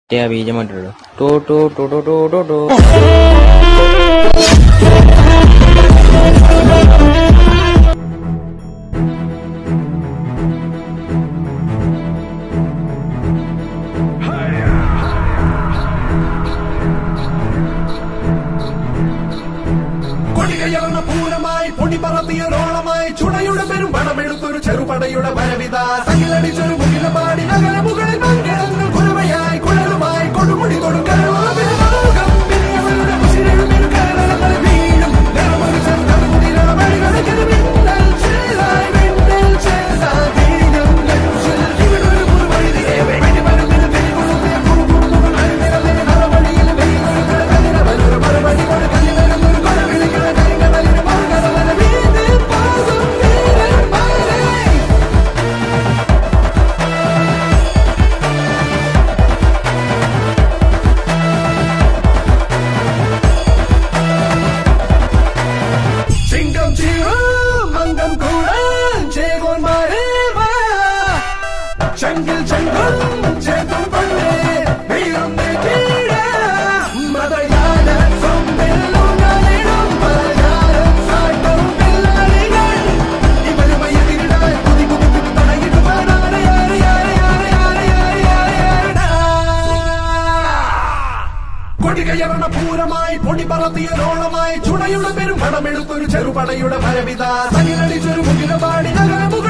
മറ്റേ ആ ബീജം ഇട്ടിട്ടു ടോ ടോ ടോ ടോ ടോ ടോ ടോ കൊടികയറുന്ന പൂരമായി പൊടി പറത്തിയൊരോളമായി ചുടയുടെ പെരും പണമെടുത്തൊരു ചെറുപടയുടെ വരവിത തകിലടിച്ചൊരു മുകില പാടി നഗര മുകളിൽ മംഗളങ്ങൾ കുരവയായി കുഴലുമായി കൊടുമുടി കൊടുക്കൽ ചിങ്കം ചീറും മന്ദം കൂടാൻ ചേകോന്മാരെ വാ ചങ്കിൽ ചങ്കും ചേർത്തും കൊണ്ടേ വീറും നെറ്റിയിട മതയാന സൊമ്പെല്ലുകളിടും പലകാരം സാട്ടും പിള്ളാരികൾ ഇവരുമായി എതിരിടാൻ കുതി കുതി കുതി തടയിടുവാൻ ആരെ ആരെ ആരെ ആരെ ആരെ ആരെ ആരെ ആരെടാ കൊടികയറണ പൂരമായി പൊടി പറത്തിയൊരോളമായി ചുടയുടെ പെരും പണമെടുത്തൊരു ചെറുപടയുടെ ഭരവിത തകിലടിച്ചൊരു മുകില പാടി നഗരമുഖ